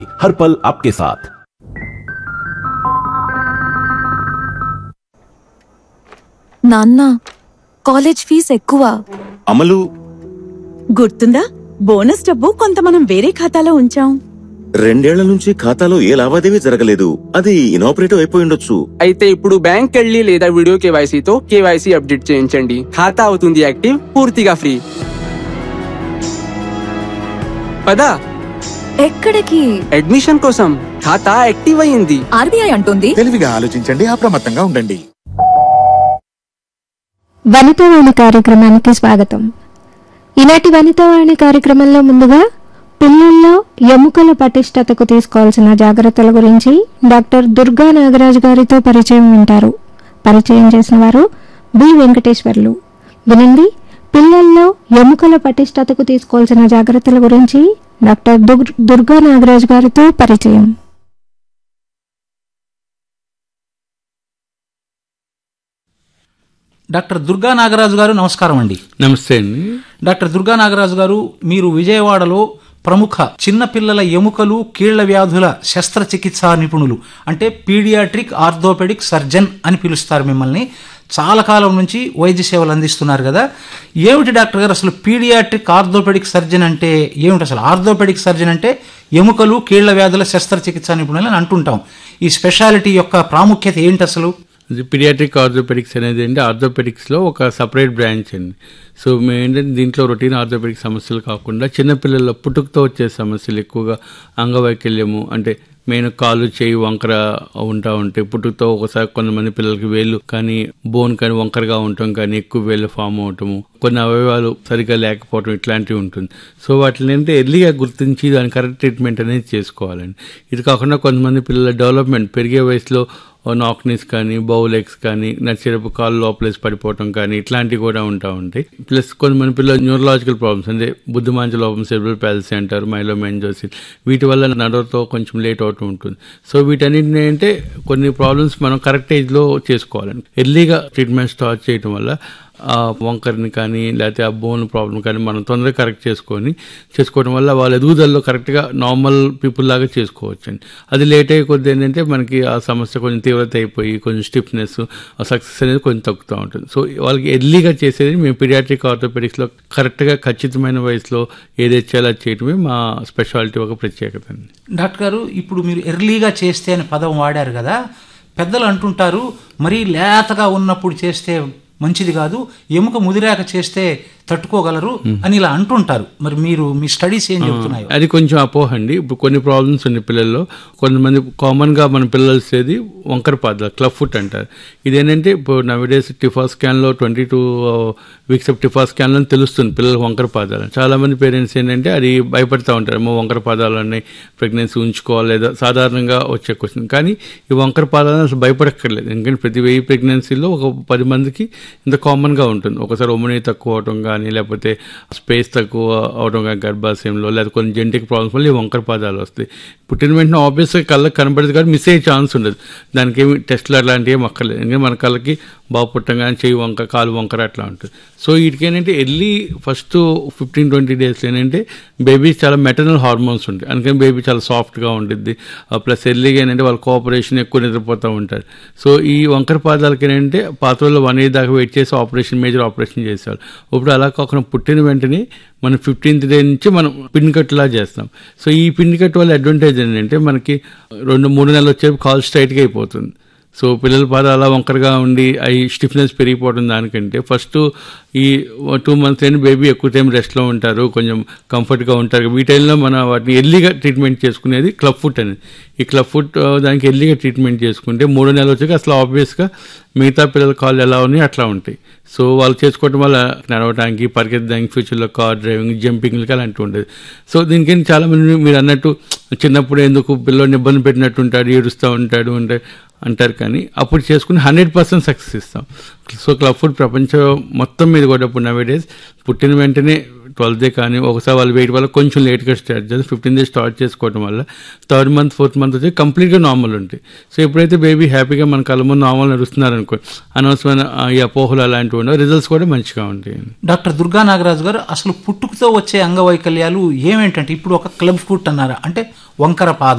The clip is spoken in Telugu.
हर पल आपके साथ నాన్న కాలేజ్ ఫీజ్ ఎక్కువ అమలు గుర్తుందా బోనస్ డబ్బు కొంత మనం వేరే ఖాతాలో ఉంచాం రెండేళ్ల నుంచి ఖాతాలో ఏ లావాదేవీ జరగలేదు అది ఇనాపరేటివ్ అయిపోయి ఉండొచ్చు అయితే ఇప్పుడు బ్యాంక్ వెళ్ళి లేదా వీడియో కేవైసీతో కేవైసీ అప్డేట్ చేయించండి ఖాతా అవుతుంది యాక్టివ్ పూర్తిగా ఫ్రీ పదా ఎక్కడికి అడ్మిషన్ కోసం ఖాతా యాక్టివ్ అయింది ఆర్బీఐ అంటుంది తెలివిగా ఆలోచించండి అప్రమత్తంగా ఉండండి వనితావాణి కార్యక్రమానికి స్వాగతం ఈనాటి వనితావాణి కార్యక్రమంలో ముందుగా పిల్లల్లో ఎముకల పటిష్టతకు తీసుకోవాల్సిన జాగ్రత్తల గురించి డాక్టర్ దుర్గా నాగరాజు గారితో పరిచయం వింటారు పరిచయం చేసిన వారు బి వెంకటేశ్వర్లు వినండి పిల్లల్లో ఎముకల పటిష్టతకు తీసుకోవాల్సిన జాగ్రత్తల గురించి డాక్టర్ దుర్- దుర్గా నాగరాజు గారితో పరిచయం డాక్టర్ దుర్గా నాగరాజు గారు నమస్కారం అండి నమస్తే అండి డాక్టర్ దుర్గా నాగరాజు గారు మీరు విజయవాడలో ప్రముఖ చిన్నపిల్లల ఎముకలు కీళ్ల వ్యాధుల శస్త్రచికిత్సా నిపుణులు అంటే పీడియాట్రిక్ ఆర్థోపెడిక్ సర్జన్ అని పిలుస్తారు మిమ్మల్ని చాలా కాలం నుంచి వైద్య సేవలు అందిస్తున్నారు కదా ఏమిటి డాక్టర్ గారు అసలు పీడియాట్రిక్ ఆర్థోపెడిక్ సర్జన్ అంటే ఏమిటి అసలు ఆర్థోపెడిక్ సర్జన్ అంటే ఎముకలు కీళ్ల వ్యాధుల శస్త్రచికిత్సా నిపుణులు అని అంటుంటాం ఈ స్పెషాలిటీ యొక్క ప్రాముఖ్యత ఏంటి అసలు ఇది పిడియాట్రిక్ ఆర్థోపెడిక్స్ అనేది అంటే ఆర్థోపెడిక్స్లో ఒక సపరేట్ బ్రాంచ్ అండి సో మేము ఏంటంటే దీంట్లో రొటీన్ ఆర్థోపెడిక్ సమస్యలు కాకుండా చిన్నపిల్లల్లో పుట్టుకతో వచ్చే సమస్యలు ఎక్కువగా అంగవైకల్యము అంటే మెయిన్ కాలు చేయి వంకర ఉంటా ఉంటే పుట్టుకతో ఒకసారి కొంతమంది పిల్లలకి వేళ్ళు కానీ బోన్ కానీ వంకరగా ఉండటం కానీ ఎక్కువ వేళ్ళు ఫామ్ అవటము కొన్ని అవయవాలు సరిగా లేకపోవటం ఇట్లాంటివి ఉంటుంది సో వాటిని ఏంటంటే ఎర్లీగా గుర్తించి దాని కరెక్ట్ ట్రీట్మెంట్ అనేది చేసుకోవాలండి ఇది కాకుండా కొంతమంది పిల్లల డెవలప్మెంట్ పెరిగే వయసులో నాక్నీస్ కానీ బౌలెక్స్ కానీ నడిచేటప్పుడు కాళ్ళు లోపలేసి పడిపోవటం కానీ ఇట్లాంటివి కూడా ఉంటా ఉంటాయి ప్లస్ కొంతమంది పిల్లలు న్యూరలాజికల్ ప్రాబ్లమ్స్ అంటే బుద్ధిమాంచ లోపం సెబ్రల్ పాలసీ అంటారు మైలోమెంజోసిల్ వీటి వల్ల నడవతో కొంచెం లేట్ అవుతూ ఉంటుంది సో వీటన్నిటిని అంటే కొన్ని ప్రాబ్లమ్స్ మనం కరెక్ట్ ఏజ్లో చేసుకోవాలండి ఎర్లీగా ట్రీట్మెంట్ స్టార్ట్ చేయడం వల్ల ఆ వంకర్ని కానీ లేకపోతే ఆ బోన్ ప్రాబ్లం కానీ మనం తొందరగా కరెక్ట్ చేసుకొని చేసుకోవడం వల్ల వాళ్ళ ఎదుగుదలలో కరెక్ట్గా నార్మల్ పీపుల్ లాగా చేసుకోవచ్చు అండి అది లేట్ అయ్యే కొద్ది ఏంటంటే మనకి ఆ సమస్య కొంచెం తీవ్రత అయిపోయి కొంచెం స్టిఫ్నెస్ ఆ సక్సెస్ అనేది కొంచెం తగ్గుతూ ఉంటుంది సో వాళ్ళకి ఎర్లీగా చేసేది మేము పిడియాట్రిక్ ఆర్థోపెడిక్స్లో కరెక్ట్గా ఖచ్చితమైన వయసులో ఏదైతే చేయాలో అది చేయడమే మా స్పెషాలిటీ ఒక ప్రత్యేకత అండి డాక్టర్ గారు ఇప్పుడు మీరు ఎర్లీగా చేస్తే అనే పదం వాడారు కదా పెద్దలు అంటుంటారు మరీ లేతగా ఉన్నప్పుడు చేస్తే మంచిది కాదు ఎముక ముదిరాక చేస్తే తట్టుకోగలరు అని ఇలా అంటుంటారు మరి మీరు మీ స్టడీస్ ఏం చెబుతున్నాయి అది కొంచెం అపోహ అండి ఇప్పుడు కొన్ని ప్రాబ్లమ్స్ ఉన్నాయి పిల్లల్లో కొంతమంది కామన్ గా మన పిల్లలు వచ్చేది వంకర పాదాలు క్లబ్ ఫుట్ అంటారు ఇదేంటంటే ఇప్పుడు నవడేస్ టిఫా స్కాన్ లో twenty two weeks of TIFFA scan లో తెలుస్తుంది పిల్లలకు వంకర పాదాలు చాలా మంది పేరెంట్స్ ఏంటంటే అది భయపడతా ఉంటారు అమ్మో వంకర పాదాలు అన్నాయి ప్రెగ్నెన్సీ ఉంచుకోవాలి లేదా సాధారణంగా వచ్చే క్వశ్చన్ కానీ ఈ వంకర పాదాలను అసలు భయపడక్కర్లేదు ఎందుకంటే ప్రతి వెయ్యి ప్రెగ్నెన్సీలో ఒక పది మందికి ఇంత కామన్ గా ఉంటుంది ఒకసారి ఒమని తక్కువ అవటం కానీ లేకపోతే స్పేస్ తక్కువ అవడం కానీ గర్భాశయంలో లేదా కొన్ని జెంటిక్ ప్రాబ్లమ్స్ వల్ల ఈ వంకర పాదాలు వస్తాయి పుట్టిన వెంటనే ఆబ్వియస్గా కళ్ళకి కనబడదు కానీ మిస్ అయ్యే ఛాన్స్ ఉండదు దానికి ఏమి టెస్ట్లు అట్లాంటివి ఏమి అక్కర్లేదు ఎందుకంటే మన కళ్ళకి బాగు పుట్టంగానే చెయ్యి వంక కాలు వంకర అట్లా ఉంటుంది సో వీటికి ఏంటంటే early first fifteen twenty days ఏంటంటే బేబీస్ చాలా మెటర్నల్ హార్మోన్స్ ఉంటాయి అందుకని బేబీ చాలా సాఫ్ట్గా ఉంటుంది ప్లస్ ఎర్లీగా ఏంటంటే వాళ్ళ కోఆపరేషన్ ఎక్కువ నిద్రపోతూ ఉంటారు సో ఈ వంకర పాదాలకి ఏంటంటే పాత్రలో వన్ ఇయర్ దాకా వెయిట్ చేసి ఆపరేషన్ మేజర్ ఆపరేషన్ చేసేవాళ్ళు ఇప్పుడు అలా కాకుండా పుట్టిన వెంటనే మనం ఫిఫ్టీన్త్ డే నుంచి మనం పిన్ కట్లా చేస్తాం సో ఈ పిన్ కట్ వల్ల అడ్వాంటేజ్ ఏంటంటే మనకి రెండు మూడు నెలలు వచ్చే కాల్ స్ట్రైట్గా అయిపోతుంది సో పిల్లల పాదాలు అలా వంకరగా ఉండి అవి స్టిఫ్నెస్ పెరిగిపోవడం దానికంటే ఫస్ట్ ఈ టూ మంత్స్ అయిన బేబీ ఎక్కువ టైం రెస్ట్లో ఉంటారు కొంచెం కంఫర్ట్గా ఉంటారు ఈ టైంలో మన వాటిని ఎర్లీగా ట్రీట్మెంట్ చేసుకునేది క్లబ్ ఫుట్ అనేది ఈ క్లబ్ ఫుట్ ఆ, దానికి ఎర్లీగా ట్రీట్మెంట్ చేసుకుంటే మూడో నెలలు వచ్చాక అసలు ఆబ్వియస్గా మిగతా పిల్లల కాళ్ళు ఎలా ఉన్నాయి అట్లా ఉంటాయి సో వాళ్ళు చేసుకోవడం వల్ల నడవడానికి పరిగెత్తడానికి ఫ్యూచర్లో కార్ డ్రైవింగ్ జంపింగ్లకి అలాంటివి ఉండేది సో దీనికి చాలా మంది మీరు అన్నట్టు చిన్నప్పుడు ఎందుకు పిల్లోని ఇబ్బంది పెట్టినట్టు ఉంటాడు ఏడుస్తూ ఉంటాడు అంటే అంటారు కానీ అప్పుడు చేసుకుని హండ్రెడ్ పర్సెంట్ సక్సెస్ ఇస్తాం సో క్లబ్ ఫుడ్ ప్రపంచం మొత్తం మీద కూడా ఇప్పుడు నవే డేస్ పుట్టిన వెంటనే ట్వెల్త్ డే కానీ ఒకసారి వాళ్ళు వెయిట్ వల్ల కొంచెం లేట్గా స్టార్ట్ చేసి ఫిఫ్టీన్ డేస్ స్టార్ట్ చేసుకోవడం వల్ల థర్డ్ మంత్ ఫోర్త్ మంత్ వచ్చి కంప్లీట్గా నార్మల్ ఉంటాయి సో ఎప్పుడైతే బేబీ హ్యాపీగా మన కళ్ళ ముందు నార్మల్ నడుస్తున్నారు అనుకో అనవసరమైన ఆ, ఈ అపోహలు అలాంటివి ఉండవు రిజల్ట్స్ కూడా మంచిగా ఉంటాయి డాక్టర్ దుర్గా నాగరాజు గారు అసలు పుట్టుకతో వచ్చే అంగవైకల్యాలు ఏమేంటంటే ఇప్పుడు ఒక క్లబ్ ఫుట్ అన్నారా అంటే వంకర పాదం